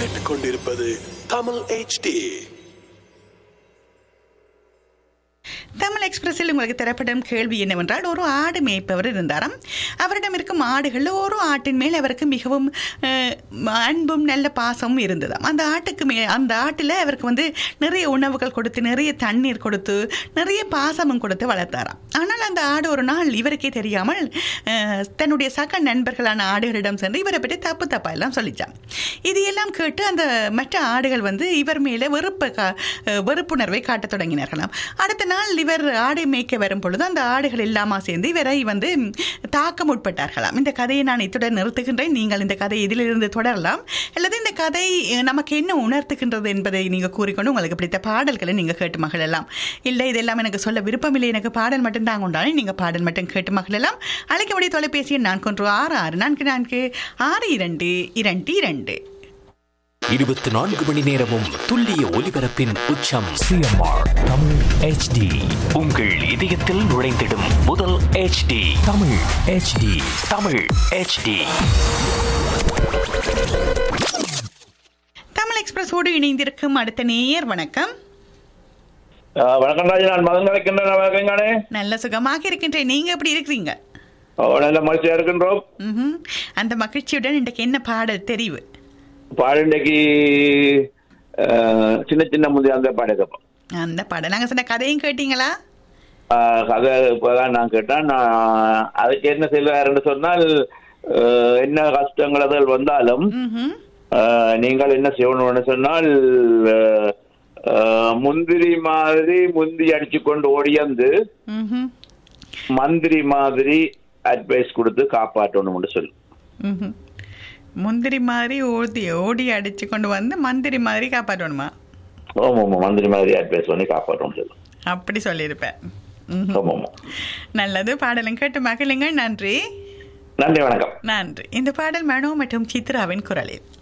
கேட்டுக்கொண்டிருப்பது தமிழ் HD தமிழ் எக்ஸ்பிரஸில் உங்களுக்கு தரப்படும் கேள்வி என்னவென்றால் ஒரு ஆடு மேய்ப்பவர் இருந்தாராம் அவரிடம் இருக்கும் ஆடுகளில் ஒரு ஆட்டின் மேல் அவருக்கு மிகவும் அஹ், அன்பும் நல்ல பாசமும் இருந்ததாம் அந்த ஆட்டுக்கு மே அந்த ஆட்டில் அவருக்கு வந்து நிறைய உணவுகள் கொடுத்து நிறைய தண்ணீர் கொடுத்து நிறைய பாசமும் கொடுத்து வளர்த்தாராம் ஆனால் அந்த ஆடு ஒரு நாள் இவருக்கே தெரியாமல் அஹ், தன்னுடைய சக நண்பர்களான ஆடுகளிடம் சென்று இவரை பற்றி தப்பு தப்பா எல்லாம் சொல்லிச்சான் இது எல்லாம் கேட்டு அந்த மற்ற ஆடுகள் வந்து இவர் மேலே வெறுப்பை கா அஹ், வெறுப்புணர்வை காட்டத் தொடங்கினார்களாம் அடுத்த நாள் இவர் ஆடை மேய்க்க வரும் பொழுது அந்த ஆடுகள் எல்லாமா சேர்ந்து இவரை வந்து ம், தாக்க முற்பட்டார்களாம் இந்த கதையை நான் இத்துடன் நிறுத்துகின்றேன் நீங்கள் இந்த கதை இதிலிருந்து தொடரலாம் அல்லது இந்த கதை அஹ், நமக்கு என்ன உணர்த்துகின்றது என்பதை நீங்கள் கூறிக்கொண்டு உங்களுக்கு பிடித்த பாடல்களை நீங்கள் கேட்டு மகிழலாம் இல்லை இதெல்லாம் எனக்கு சொல்ல விருப்பமில்லை எனக்கு பாடல் மட்டும் தான் கொண்டாலும் நீங்கள் பாடல் மட்டும் கேட்டு மகிழலாம் அழைக்கக்கூடிய தொலைபேசி எண் நான்கு ஒன்று ஆறு ஆறு நான்கு நான்கு ஆறு இரண்டு இரண்டு இரண்டு இருபத்தி நான்கு மணி நேரமும் துல்லிய ஒலிபரப்பின் உச்சம் சிஎம்ஆர் தமிழ் ஹெச்டி உங்கள் இதயத்தில் நுழைந்திடும் முதல் HD Tamil HD Tamil HD Tamil எக்ஸ்பிரஸோடு இணைந்திருக்கும் அடுத்த நேயர் வணக்கம் ஆ, வணக்கம் ராஜா நான் மதன் கலைக்கின்றேன் வணக்கங்கானே நல்ல சுகமாக இருக்கின்றேன் நீங்க எப்படி இருக்கிறீங்க ஓ, நல்ல மகிழ்ச்சியா இருக்கின்றோம் ம்ஹும். அந்த மகிழ்ச்சியுடன் இன்றைக்கு என்ன பாடல் தெரிவு பாடண்டைக்கு சின்ன சின்ன முந்தைய அந்த பாடக்கப்போம் அந்த பாடல் நாங்க சொன்ன கதையும் கேட்டீங்களா கதை இப்போதான் நான் கேட்டேன் நான் அதுக்கு என்ன செய்வாருன்னு சொன்னால் ஆ, என்ன கஷ்டங்கள் அதில் வந்தாலும் ம்ஹும். ஆ, நீங்கள் என்ன செய்யணும்னு சொன்னால் ஆ, ஆ, முந்திரி மாதிரி முந்தி அடிச்சு கொண்டு ஓடியந்து ம்ஹும். மந்திரி மாதிரி அட்வைஸ் கொடுத்து காப்பாற்றணும்னு சொல்லு ம்ஹும். முந்திரி மாதிரி ஓடி ஓடி அடிச்சு கொண்டு வந்து மந்திரி மாதிரி காப்பாற்றணுமா ஆமா ஆமா மந்திரி மாதிரி அட்வைஸ் பண்ணி காப்பாற்றணும்னு சொல்லு அப்படி சொல்லியிருப்பேன் ம்ஹும். ஆமா ஆமா நல்லது பாடலும் கேட்டு மகிழுங்க நன்றி நன்றி வணக்கம் நன்றி இந்த பாடல் மனோ மற்றும் சித்ராவின் குரலில்